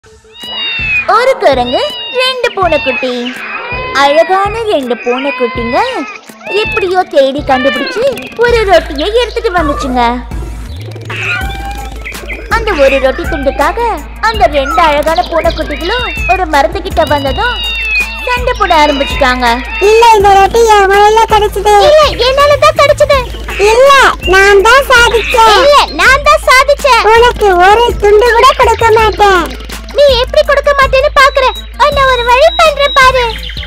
ஒரு குரங்கு ரெண்டு பூனைக்குட்டி அழகான ரெண்டு பூனைக்குட்டிங்க எப்படியோ தேடி கண்டுபிடிச்சு ஒரு ரொட்டியை எடுத்துட்டு வந்துச்சுங்க அந்த ஒரு ரொட்டி துண்டுக்காக அந்த ரெண்டு அழகான பூனைக்குட்டிகளும் ஒரு மருந்து கிட்ட வந்ததும் சண்டை போட ஆரம்பிச்சுட்டாங்க இல்ல இந்த ரொட்டி என் முறையில கிடைச்சது இல்ல என்னால தான் கிடைச்சது இல்ல நான் தான் சாதிச்சேன் இல்ல நான் தான் சாதிச்சேன் உனக்கு ஒரு துண்டு கூட கொடுக்க மாட்டேன் நீ எப்படி கொடுக்க மாட்டேன்னு பாக்குற நான் ஒரு வழி பண்றேன் பாரு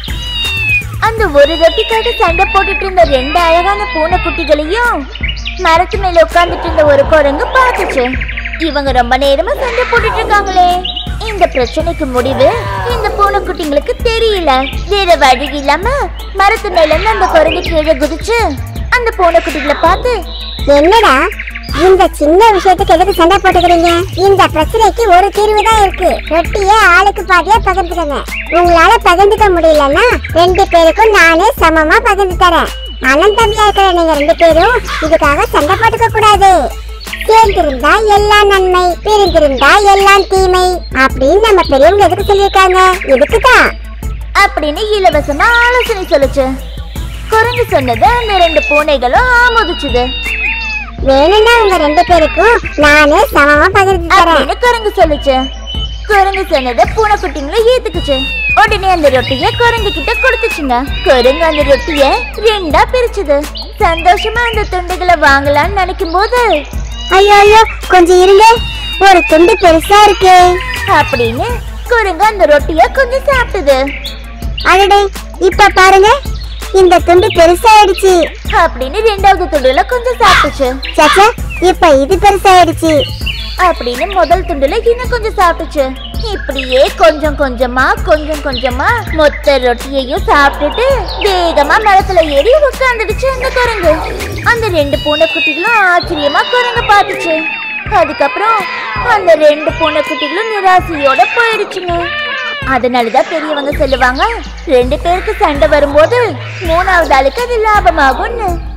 அந்த ஒரு ரொட்டிக்காக சண்டை போட்டுட்டு இருந்த ரெண்டு அழகான பூனைக்குட்டிகளையும் மரத்து மேல உட்கார்ந்துட்டு இருந்த ஒரு குரங்கு பார்த்துச்சு இவங்க ரொம்ப நேரமா சண்டை போட்டுட்டு இருக்காங்களே இந்த பிரச்சனைக்கு முடிவு இந்த பூனைக்குட்டிங்களுக்கு தெரியல வேற வழி இல்லாம மரத்து மேல இருந்து அந்த குரங்கு கீழே குதிச்சு அந்த பூனைக்குட்டிகளை பார்த்து என்னடா இந்த சின்ன விஷயத்துக்கு எதுக்கு சண்டை போட்டுக்கிறீங்க இந்த பிரச்சனைக்கு ஒரு தீர்வு தான் இருக்கு ரொட்டியை ஆளுக்கு பாதியா பகிர்ந்துக்கங்க உங்களால பகிர்ந்துக்க முடியலன்னா ரெண்டு பேருக்கும் நானே சமமா பகிர்ந்து தரேன் அண்ணன் தம்பியா இருக்கிற நீங்க ரெண்டு பேரும் இதுக்காக சண்டை போட்டுக்க கூடாது சேர்ந்திருந்தா எல்லாம் நன்மை பிரிந்திருந்தா எல்லாம் தீமை அப்படின்னு நம்ம பெரியவங்க எதுக்கு சொல்லியிருக்காங்க இதுக்குதான் அப்படின்னு இலவசமா ஆலோசனை சொல்லுச்சு குரங்கு சொன்னதை அந்த ரெண்டு பூனைகளும் ஆமோதிச்சுது வேணும்னா உங்க ரெண்டு பேருக்கும் நானே சமமா பகிர்ந்து தரேன் அப்படின்னு குரங்கு சொல்லுச்சு குரங்கு சொன்னதை பூனைக்குட்டிங்களும் ஏத்துக்குச்சு உடனே அந்த ரொட்டிய குரங்கு கிட்ட கொடுத்துச்சுங்க குரங்கு அந்த ரொட்டிய ரெண்டா பிரிச்சுது சந்தோஷமா அந்த துண்டுகளை வாங்கலாம்னு நினைக்கும் போது ஐயோ ஐயோ கொஞ்சம் இருங்க ஒரு துண்டு பெருசா இருக்கு அப்படின்னு குரங்கு அந்த ரொட்டிய கொஞ்சம் சாப்பிட்டுது அடடே இப்ப பாருங்க இந்த துண்டு பெருசாயிடுச்சு அப்படின்னு ரெண்டாவது துண்டுல கொஞ்சம் சாப்பிட்டுச்சு சச்சா இப்ப இது பெருசாயிடுச்சு அப்படின்னு முதல் துண்டுல இன்னும் கொஞ்சம் சாப்பிட்டுச்சு இப்படியே கொஞ்சம் கொஞ்சமா கொஞ்சம் கொஞ்சமா மொத்த ரொட்டியையும் சாப்பிட்டுட்டு வேகமா மரத்துல ஏறி உட்காந்துடுச்சு அந்த குரங்கு அந்த ரெண்டு பூனைக்குட்டிகளும் ஆச்சரியமா குரங்க பார்த்துச்சு அதுக்கப்புறம் அந்த ரெண்டு பூனைக்குட்டிகளும் நிராசையோட போயிடுச்சுங்க அதனாலதான் பெரியவங்க சொல்லுவாங்க ரெண்டு பேருக்கு சண்டை வரும்போது மூணாவது ஆளுக்கு அது லாபமாகும்னு